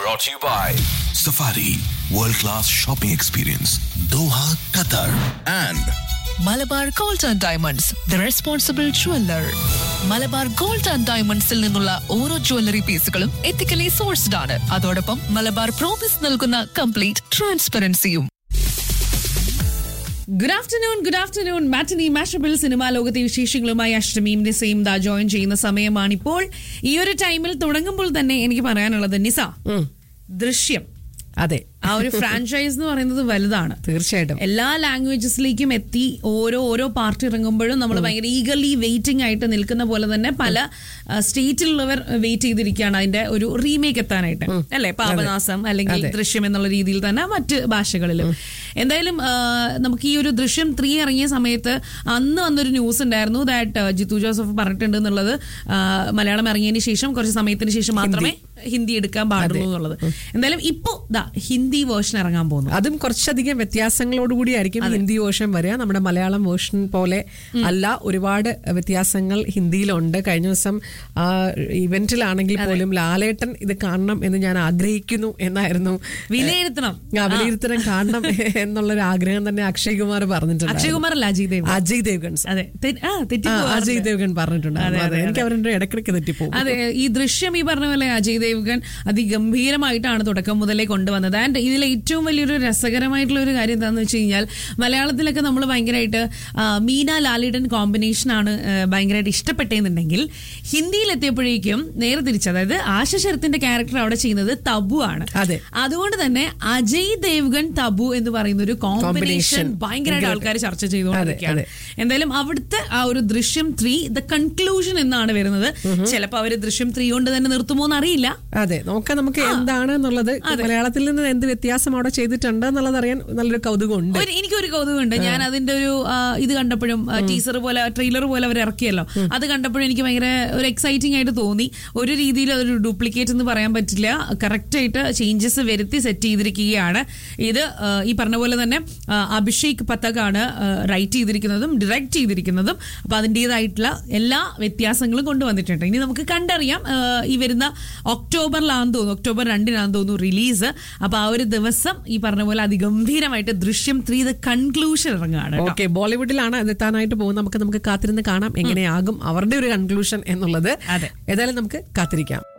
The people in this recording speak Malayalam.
brought to you by Safari World Class Shopping Experience Doha, Qatar and Malabar gold and diamonds the responsible jeweller Malabar gold and ഡയമണ്ട്സിൽ നിന്നുള്ള ഓരോ ജ്വല്ലറി പീസുകളും എത്തിക്കലി സോഴ്സ്ഡ് ആണ് അതോടൊപ്പം മലബാർ പ്രോമിസ് നൽകുന്ന കംപ്ലീറ്റ് ട്രാൻസ്പെറൻസിയും good afternoon good afternoon matinee Mashable cinema ലോകത്തെ വിശേഷങ്ങളുമായി അഷ്ടമിയും നിസയും ദാ ജോയിൻ ചെയ്യുന്ന സമയമാണിപ്പോൾ ഈ ഒരു ടൈമിൽ തുടങ്ങുമ്പോൾ തന്നെ എനിക്ക് പറയാനുള്ളത് നിസ ദൃശ്യം അതെ ആ ഒരു ഫ്രാഞ്ചൈസ് എന്ന് പറയുന്നത് വലുതാണ് തീർച്ചയായിട്ടും എല്ലാ ലാംഗ്വേജസിലേക്കും എത്തി ഓരോ ഓരോ പാർട്ടി ഇറങ്ങുമ്പോഴും നമ്മൾ ഭയങ്കര ഈഗർലി വെയിറ്റിംഗ് ആയിട്ട് നിൽക്കുന്ന പോലെ തന്നെ പല സ്റ്റേറ്റിലുള്ളവർ വെയിറ്റ് ചെയ്തിരിക്കുകയാണ് അതിന്റെ ഒരു റീമേക്ക് എത്താനായിട്ട് അല്ലെ പാപനാസം അല്ലെങ്കിൽ ദൃശ്യം എന്നുള്ള രീതിയിൽ തന്നെ മറ്റ് ഭാഷകളിലും എന്തായാലും ആ, നമുക്ക് ഈ ഒരു ദൃശ്യം ത്രീ ഇറങ്ങിയ സമയത്ത് അന്ന് വന്നൊരു ന്യൂസ് ഉണ്ടായിരുന്നു ദാറ്റ് ജിത്തു ജോസഫ് പറഞ്ഞിട്ടുണ്ട് എന്നുള്ളത് ആ, മലയാളം ഇറങ്ങിയതിന് ശേഷം കുറച്ച് സമയത്തിന് ശേഷം മാത്രമേ ഹിന്ദി എടുക്കാൻ പാടുള്ളൂ എന്നുള്ളത് എന്തായാലും ഇപ്പോ ദാ ഹിന്ദി വേർഷൻ ഇറങ്ങാൻ പോകുന്നു അതും കുറച്ചധികം വ്യത്യാസങ്ങളോടുകൂടി ആയിരിക്കും ഹിന്ദി വേർഷൻ വരിക നമ്മുടെ മലയാളം വേർഷൻ പോലെ അല്ല ഒരുപാട് വ്യത്യാസങ്ങൾ ഹിന്ദിയിലുണ്ട് കഴിഞ്ഞ ദിവസം ആ ഇവന്റിലാണെങ്കിൽ പോലും ലാലേട്ടൻ ഇത് കാണണം എന്ന് ഞാൻ ആഗ്രഹിക്കുന്നു എന്നായിരുന്നു വിലയിരുത്തണം ആ, വിലയിരുത്തണം കാണണം എന്നുള്ളൊരു ആഗ്രഹം തന്നെ അക്ഷയ് കുമാർ പറഞ്ഞിട്ടുണ്ട് അക്ഷയകുമാർ അല്ല അജയ് ദേവ് അജയ് ദേവ്ഗൺ അതെ തെ- ആ തെറ്റി ആ, പോവാറുണ്ട്. അജയ് ദേവ്ഗൺ പറഞ്ഞിട്ടുണ്ട് അതെ എനിക്ക് അവരുടെ ഇടക്കിടക്ക് തെറ്റിപ്പോകും അതെ ഈ ദൃശ്യം ഈ പറഞ്ഞ പോലെ അജയ് ദേവ്ഗൻ അതിഗംഭീരമായിട്ടാണ് തുടക്കം മുതലേ കൊണ്ടുവന്നത് ആൻഡ് ഇതിൽ ഏറ്റവും വലിയൊരു രസകരമായിട്ടുള്ള ഒരു കാര്യം എന്താണെന്ന് വെച്ച് കഴിഞ്ഞാൽ മലയാളത്തിലൊക്കെ നമ്മൾ ഭയങ്കരമായിട്ട് ആ, മീന ലാലിഡൻ കോമ്പിനേഷൻ ആണ് ആ, ഭയങ്കരമായിട്ട് ഇഷ്ടപ്പെട്ടതെന്നുണ്ടെങ്കിൽ ഹിന്ദിയിൽ എത്തിയപ്പോഴേക്കും നേരെ തിരിച്ച് അതായത് ആശ ശരത്തിന്റെ ക്യാരക്ടർ അവിടെ ചെയ്യുന്നത് തബു ആണ് അതെ. അതുകൊണ്ട് തന്നെ അജയ് ദേവ്ഗൻ തബു എന്ന് പറയുന്ന ഒരു കോമ്പിനേഷൻ Combination. ഭയങ്കരമായിട്ട് ആൾക്കാർ ചർച്ച ചെയ്തുകൊണ്ടിരിക്കുകയാണ് എന്തായാലും അവിടുത്തെ ആ ഒരു ദൃശ്യം ത്രീ ദ കൺക്ലൂഷൻ എന്നാണ് വരുന്നത് ചിലപ്പോൾ അവര് ദൃശ്യം ത്രീ കൊണ്ട് തന്നെ നിർത്തുമോ എന്നറിയില്ല അതെ നോക്കാം നമുക്ക് എന്താണ് എന്നുള്ളത് മലയാളത്തിൽ നിന്ന് എന്ത് വ്യത്യാസം അവിടെ ചെയ്തിട്ടുണ്ട് എന്നുള്ളത് അറിയാൻ നല്ലൊരു കൗതുകമുണ്ട് ഒരു- എനിക്കൊരു കൗതുകമുണ്ട് ഞാൻ അതിന്റെ ഒരു ആ, ഇത് കണ്ടപ്പോഴും ടീസർ പോലെ ട്രെയിലർ പോലെ അവർ ഇറക്കിയല്ലോ അത് കണ്ടപ്പോഴും എനിക്ക് ഭയങ്കര ഒരു എക്സൈറ്റിംഗ് ആയിട്ട് തോന്നി ഒരു രീതിയിൽ അതൊരു ഡ്യൂപ്ലിക്കേറ്റ് എന്ന് പറയാൻ പറ്റില്ല കറക്റ്റ് ആയിട്ട് ചേഞ്ചസ് വരുത്തി സെറ്റ് ചെയ്തിരിക്കുകയാണ് ഇത് ആ, ഈ പറഞ്ഞ പോലെ തന്നെ ആ, അഭിഷേക് പത്തകാണ് റൈറ്റ് ചെയ്തിരിക്കുന്നതും ഡയറക്റ്റ് ചെയ്തിരിക്കുന്നതും അപ്പൊ അതിൻ്റെതായിട്ടുള്ള എല്ലാ വ്യത്യാസങ്ങളും കൊണ്ടുവന്നിട്ടുണ്ട് ഇനി നമുക്ക് കണ്ടറിയാം ആ, ഈ വരുന്ന ഒക്ടോബറിലാണെന്ന് തോന്നുന്നു ഒക്ടോബർ രണ്ടിനാണെന്ന് തോന്നുന്നു റിലീസ് അപ്പൊ ആ ഒരു ദിവസം ഈ പറഞ്ഞ പോലെ അതിഗംഭീരമായിട്ട് ദൃശ്യം ത്രീ ദ കൺക്ലൂഷൻ ഇറങ്ങുകയാണ് കേട്ടോ. ഓക്കെ ബോളിവുഡിലാണ് അത് എത്താനായിട്ട് പോകുന്നത് നമുക്ക് നമുക്ക് കാത്തിരുന്ന് കാണാം എങ്ങനെയാകും അവരുടെ ഒരു കൺക്ലൂഷൻ എന്നുള്ളത് അതെ. ഏതായാലും നമുക്ക് കാത്തിരിക്കാം